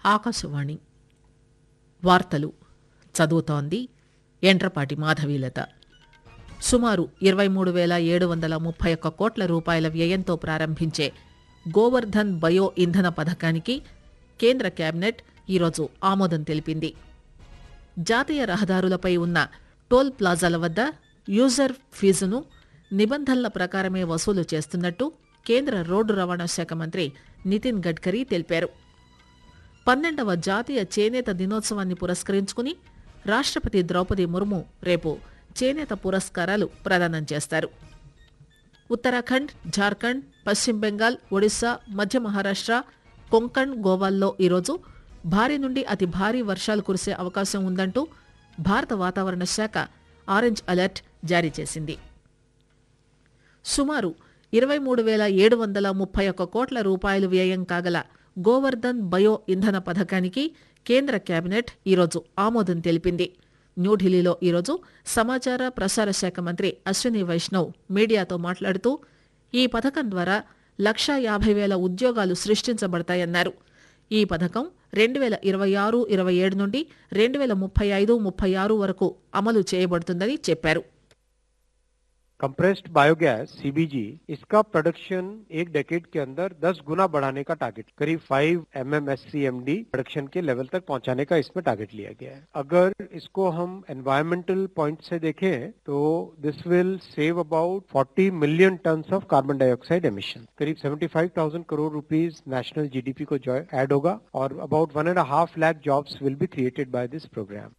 ఆకాశవాణి వార్తలు చదువుతోంది ఎండ్రపాటి మాధవీలత సుమారు ఇరవై మూడు వేల ఏడు వందల ముప్పై ఒక్క కోట్ల రూపాయల వ్యయంతో ప్రారంభించే గోవర్ధన్ బయో ఇంధన పథకానికి కేంద్ర కేబినెట్ ఈరోజు ఆమోదం తెలిపింది జాతీయ రహదారులపై ఉన్న టోల్ ప్లాజాల వద్ద యూజర్ ఫీజును నిబంధనల ప్రకారమే వసూలు చేస్తున్నట్టు కేంద్ర రోడ్డు రవాణా శాఖ మంత్రి నితిన్ గడ్కరీ తెలిపారు పన్నెండవ జాతీయ చేనేత దినోత్సవాన్ని పురస్కరించుకుని రాష్ట్రపతి ద్రౌపది ముర్ము రేపు చేనేత పురస్కారాలు ప్రదానం చేస్తారు ఉత్తరాఖండ్ జార్ఖండ్ పశ్చిమ బెంగాల్ ఒడిశా మధ్య మహారాష్ట్ర కొంకణ్ గోవాల్లో ఈరోజు భారీ నుండి అతి భారీ వర్షాలు కురిసే అవకాశం ఉందంటూ భారత వాతావరణ శాఖ ఆరెంజ్ అలర్ట్ జారీ చేసింది సుమారు ఇరవై మూడు వేల ఏడు వందల ముప్పై ఒక్క కోట్ల రూపాయలు వ్యయం కాగల గోవర్ధన్ బయో ఇంధన పథకానికి కేంద్ర కేబినెట్ ఈరోజు ఆమోదం తెలిపింది న్యూఢిల్లీలో ఈరోజు సమాచార ప్రసార శాఖ మంత్రి అశ్విని వైష్ణవ్ మీడియాతో మాట్లాడుతూ ఈ పథకం ద్వారా లక్షా యాభై వేల ఉద్యోగాలు సృష్టించబడతాయన్నారు ఈ పథకం రెండు వేల ఇరవై ఆరు ఇరవై ఏడు నుండి రెండు వేల ముప్పై ఐదు ముప్పై ఆరు వరకు అమలు చేయబడుతుందని చెప్పారు कंप्रेस्ड बायोगैस सीबीजी इसका प्रोडक्शन एक डेकेड के अंदर 10 गुना बढ़ाने का टारगेट करीब 5 एमएमएससीएमडी प्रोडक्शन के लेवल तक पहुंचाने का इसमें टारगेट लिया गया है अगर इसको हम एनवायरमेंटल पॉइंट से देखें तो this will save about 40 million ton of carbon dioxide emission करीब 75,000 करोड़ रुपीस नेशनल जीडीपी को जो ऐड होगा और about one and half lakh jobs will be created by this program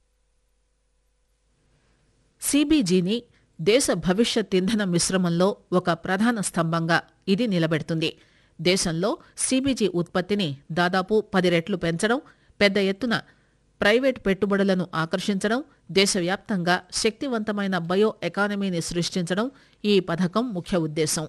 సిబిజీని దేశ భవిష్యత్ ఇంధన మిశ్రమంలో ఒక ప్రధాన స్తంభంగా ఇది నిలబెడుతుంది దేశంలో సిబిజీ ఉత్పత్తిని దాదాపు పది రెట్లు పెంచడం పెద్ద ఎత్తున ప్రైవేట్ పెట్టుబడులను ఆకర్షించడం దేశవ్యాప్తంగా శక్తివంతమైన బయో ఎకానమీని సృష్టించడం ఈ పథకం ముఖ్య ఉద్దేశం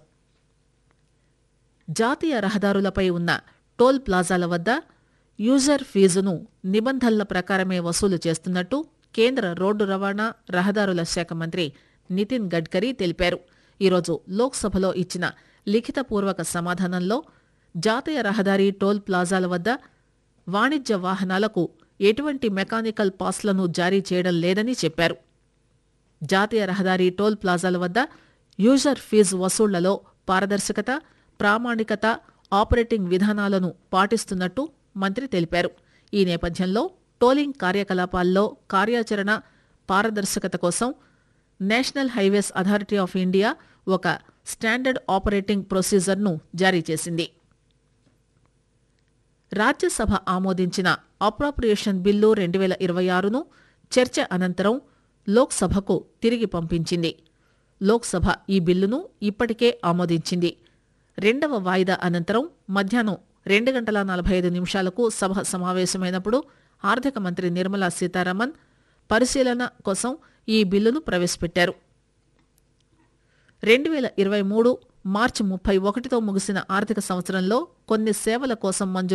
జాతీయ రహదారులపై ఉన్న టోల్ ప్లాజాల వద్ద యూజర్ ఫీజును నిబంధనల ప్రకారమే వసూలు చేస్తున్నట్టు కేంద్ర రోడ్డు రవాణా రహదారుల శాఖ మంత్రి నితిన్ గడ్కరీ తెలిపారు ఈరోజు లోక్సభలో ఇచ్చిన లిఖితపూర్వక సమాధానంలో జాతీయ రహదారి టోల్ ప్లాజాల వద్ద వాణిజ్య వాహనాలకు ఎటువంటి మెకానికల్ పాస్లను జారీ చేయడం లేదని చెప్పారు జాతీయ రహదారి టోల్ ప్లాజాల వద్ద యూజర్ ఫీజు వసూళ్లలో పారదర్శకత ప్రామాణికత ఆపరేటింగ్ విధానాలను పాటిస్తున్నట్టు మంత్రి తెలిపారు ఈ నేపథ్యంలో టోలింగ్ కార్యకలాపాల్లో కార్యాచరణ పారదర్శకత కోసం national highways authority of India ఒక స్టాండర్డ్ ఆపరేటింగ్ ప్రొసీజర్ను జారీ చేసింది రాజ్యసభ ఆమోదించిన అప్రాప్రియేషన్ బిల్లు రెండు వేల ఇరవై ఆరును చర్చ అనంతరం లోక్సభకు తిరిగి పంపించింది లోక్సభ ఈ బిల్లును ఇప్పటికే ఆమోదించింది రెండవ వాయిదా అనంతరం మధ్యాహ్నం రెండు గంటల నలభై ఐదు నిమిషాలకు సభ సమావేశమైనప్పుడు ఆర్థిక మంత్రి నిర్మలా సీతారామన్ పరిశీలన కోసం ఈ బిల్లును ప్రవేశపెట్టారు రెండు వేల ఇరవై మూడు మార్చి ముప్పై ఒకటితో ముగిసిన ఆర్థిక సంవత్సరంలో కొన్ని సేవల కోసం మంజూరు